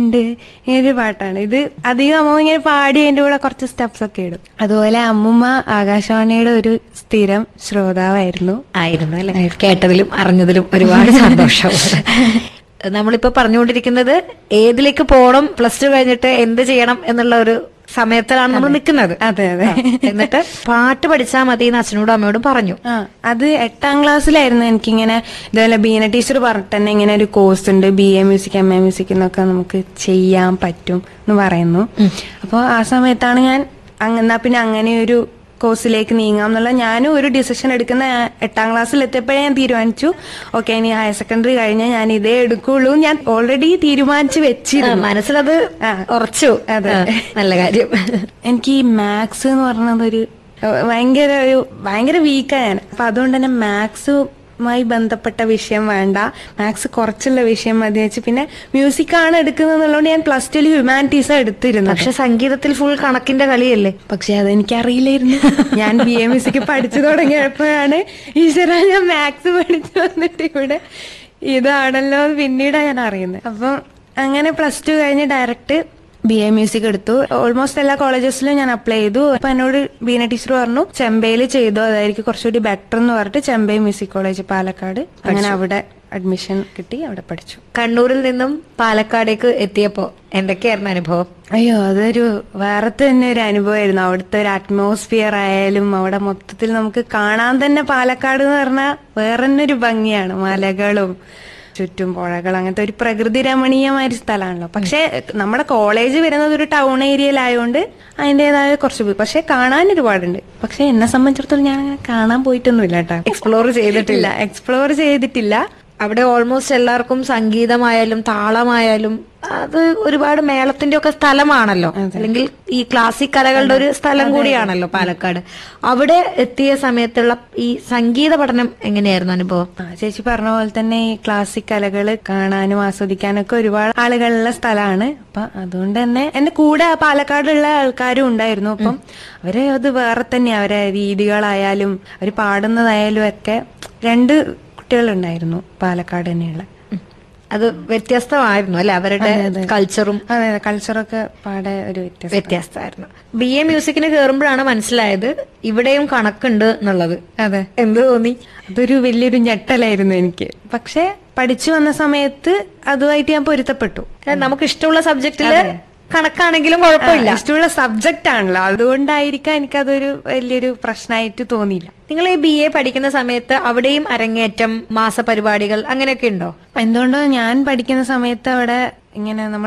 ഉണ്ട് ഇങ്ങനൊരു പാട്ടാണ് ഇത് അധികം അമ്മ ഇങ്ങനെ പാടി അതിന്റെ കൂടെ കുറച്ച് സ്റ്റെപ്സ് ഒക്കെ ഇടും അതുപോലെ അമ്മുമ്മ ആകാശവാണിയുടെ ഒരു സ്ഥിരം ശ്രോതാവായിരുന്നു ആയിരുന്നു അല്ലെ കേട്ടതിലും അറിഞ്ഞതിലും ഒരുപാട് സന്തോഷം നമ്മളിപ്പോ പറഞ്ഞുകൊണ്ടിരിക്കുന്നത് ഏതിലേക്ക് പോകണം പ്ലസ് ടു കഴിഞ്ഞിട്ട് എന്ത് ചെയ്യണം എന്നുള്ള ഒരു സമയത്തിലാണ് നമ്മൾ നിൽക്കുന്നത് അതെ അതെ എന്നിട്ട് പാട്ട് പഠിച്ചാൽ മതി എന്ന് അച്ഛനോടും അമ്മയോടും പറഞ്ഞു ആ അത് എട്ടാം ക്ലാസ്സിലായിരുന്നു എനിക്കിങ്ങനെ ഇതുപോലെ ബീന ടീച്ചർ പറഞ്ഞിട്ട് തന്നെ ഇങ്ങനെ ഒരു കോഴ്സ് ഉണ്ട് B A music M A music എന്നൊക്കെ നമുക്ക് ചെയ്യാൻ പറ്റും എന്ന് പറയുന്നു അപ്പോൾ ആ സമയത്താണ് ഞാൻ അങ്ങ- എന്നാ പിന്നെ അങ്ങനെ ഒരു കോഴ്സിലേക്ക് നീങ്ങാം എന്നുള്ള ഞാനും ഒരു ഡിസിഷൻ എടുക്കുന്ന ഞാൻ എട്ടാം ക്ലാസ്സിൽ എത്തിയപ്പോഴേ ഞാൻ തീരുമാനിച്ചു ഓക്കെ ഇനി ഹയർ സെക്കൻഡറി കഴിഞ്ഞാൽ ഞാൻ ഇതേ എടുക്കുള്ളൂ ഞാൻ ഓൾറെഡി തീരുമാനിച്ചു വെച്ചിരുന്നു മനസ്സിലത് ആ. ഉറച്ചു അതെ. ആ, നല്ല കാര്യം എനിക്ക് ഈ മാത്സ് എന്ന് പറയുന്നത് ഒരു ഏഹ്, ഭയങ്കര ഒരു ഭയങ്കര വീക്കാണ് ഞാൻ അപ്പൊ അതുകൊണ്ട് തന്നെ മാത്സുമായി ബന്ധപ്പെട്ട വിഷയം വേണ്ട മാത്സ് കുറച്ചുള്ള വിഷയം മതി വെച്ച് പിന്നെ മ്യൂസിക് ആണ് എടുക്കുന്നതുകൊണ്ട് ഞാൻ പ്ലസ് ടുവിൽ ഹ്യൂമാനിറ്റീസ് എടുത്തിരുന്നത് പക്ഷെ സംഗീതത്തിൽ ഫുൾ കണക്കിന്റെ കളിയല്ലേ പക്ഷെ അതെനിക്കറിയില്ലായിരുന്നു ഞാൻ ബി എ മ്യൂസിക് പഠിച്ചു തുടങ്ങിയപ്പോഴാണ് ഈശ്വര ഞാൻ മാത്സ് പഠിച്ചു വന്നിട്ട് ഇവിടെ ഇതാണല്ലോ എന്ന് പിന്നീടാണ് ഞാൻ അറിയുന്നത് അപ്പം അങ്ങനെ പ്ലസ് ടു കഴിഞ്ഞ് ഡയറക്റ്റ് ബി എ മ്യൂസിക് എടുത്തു ഓൾമോസ്റ്റ് എല്ലാ കോളേജസിലും ഞാൻ അപ്ലൈ ചെയ്തു അപ്പൊ എന്നോട് ബീന ടീച്ചർ പറഞ്ഞു ചെമ്പയിൽ ചെയ്തു അതായിരിക്കും കുറച്ചുകൂടി ബെറ്റർ എന്ന് പറഞ്ഞിട്ട് ചെമ്പൈ മ്യൂസിക് കോളേജ് പാലക്കാട് അങ്ങനെ അവിടെ അഡ്മിഷൻ കിട്ടി അവിടെ പഠിച്ചു കണ്ണൂരിൽ നിന്നും പാലക്കാടേക്ക് എത്തിയപ്പോ എന്തൊക്കെയായിരുന്നു അനുഭവം അയ്യോ അതൊരു വേറെ തന്നെ ഒരു അനുഭവമായിരുന്നു അവിടുത്തെ ഒരു അറ്റ്മോസ്ഫിയർ ആയാലും അവിടെ മൊത്തത്തിൽ നമുക്ക് കാണാൻ തന്നെ പാലക്കാട് എന്ന് പറഞ്ഞാൽ വേറെ തന്നെ ഒരു ഭംഗിയാണ് മലകളും ചുറ്റും പുഴകൾ അങ്ങനത്തെ ഒരു പ്രകൃതി രമണീയമായ ഒരു സ്ഥലമാണല്ലോ പക്ഷെ നമ്മുടെ കോളേജ് വരുന്നത് ഒരു ടൗൺ ഏരിയയിലായതുകൊണ്ട് അതിൻ്റെതായ കുറച്ച് പോയി പക്ഷെ കാണാൻ ഒരുപാടുണ്ട് പക്ഷെ എന്നെ സംബന്ധിച്ചിടത്തോളം ഞാൻ അങ്ങനെ കാണാൻ പോയിട്ടൊന്നുമില്ല കേട്ടോ എക്സ്പ്ലോർ ചെയ്തിട്ടില്ല എക്സ്പ്ലോർ ചെയ്തിട്ടില്ല അവിടെ ഓൾമോസ്റ്റ് എല്ലാവർക്കും സംഗീതമായാലും താളമായാലും അത് ഒരുപാട് മേളത്തിന്റെ ഒക്കെ സ്ഥലമാണല്ലോ അല്ലെങ്കിൽ ഈ ക്ലാസിക് കലകളുടെ ഒരു സ്ഥലം കൂടിയാണല്ലോ പാലക്കാട് അവിടെ എത്തിയ സമയത്തുള്ള ഈ സംഗീത പഠനം എങ്ങനെയായിരുന്നു അനുഭവം ആ, ചേച്ചി പറഞ്ഞ പോലെ തന്നെ ഈ ക്ലാസിക് കലകൾ കാണാനും ആസ്വദിക്കാനും ഒക്കെ ഒരുപാട് ആളുകളുള്ള സ്ഥലമാണ് അപ്പൊ അതുകൊണ്ട് തന്നെ എന്റെ കൂടെ പാലക്കാടുള്ള ആൾക്കാരും ഉണ്ടായിരുന്നു അപ്പം അവര് അത് വേറെ തന്നെ അവരെ രീതികളായാലും അവര് പാടുന്നതായാലും ഒക്കെ രണ്ട് കുട്ടികളുണ്ടായിരുന്നു പാലക്കാട് തന്നെയുള്ള ഉം. അത് വ്യത്യസ്തമായിരുന്നു അല്ലെ അവരുടെ കൾച്ചറും അതെ അതെ കൾച്ചറൊക്കെ പാടെ ഒരു വ്യത്യാസം വ്യത്യസ്തമായിരുന്നു ബി എ മ്യൂസിക്കിന് കയറുമ്പോഴാണ് മനസ്സിലായത് ഇവിടെയും കണക്കുണ്ട് എന്നുള്ളത് അതെ എന്ത് തോന്നി അതൊരു വലിയൊരു ഞെട്ടലായിരുന്നു എനിക്ക് പക്ഷെ പഠിച്ചു വന്ന സമയത്ത് അതുമായിട്ട് ഞാൻ പൊരുത്തപ്പെട്ടു കാരണം നമുക്ക് ഇഷ്ടമുള്ള സബ്ജക്റ്റില് കണക്കാണെങ്കിലും കുഴപ്പമില്ല ആ, ഇഷ്ടമുള്ള സബ്ജക്റ്റ് ആണല്ലോ അതുകൊണ്ടായിരിക്കാം എനിക്കതൊരു വലിയൊരു പ്രശ്നമായിട്ട് തോന്നിയില്ല നിങ്ങൾ ഈ ബി എ പഠിക്കുന്ന സമയത്ത് അവിടെയും അരങ്ങേറ്റം മാസപരിപാടികൾ അങ്ങനെയൊക്കെ ഉണ്ടോ എന്തുകൊണ്ടോ ഞാൻ പഠിക്കുന്ന സമയത്ത് അവിടെ ഇങ്ങനെ നമ്മൾ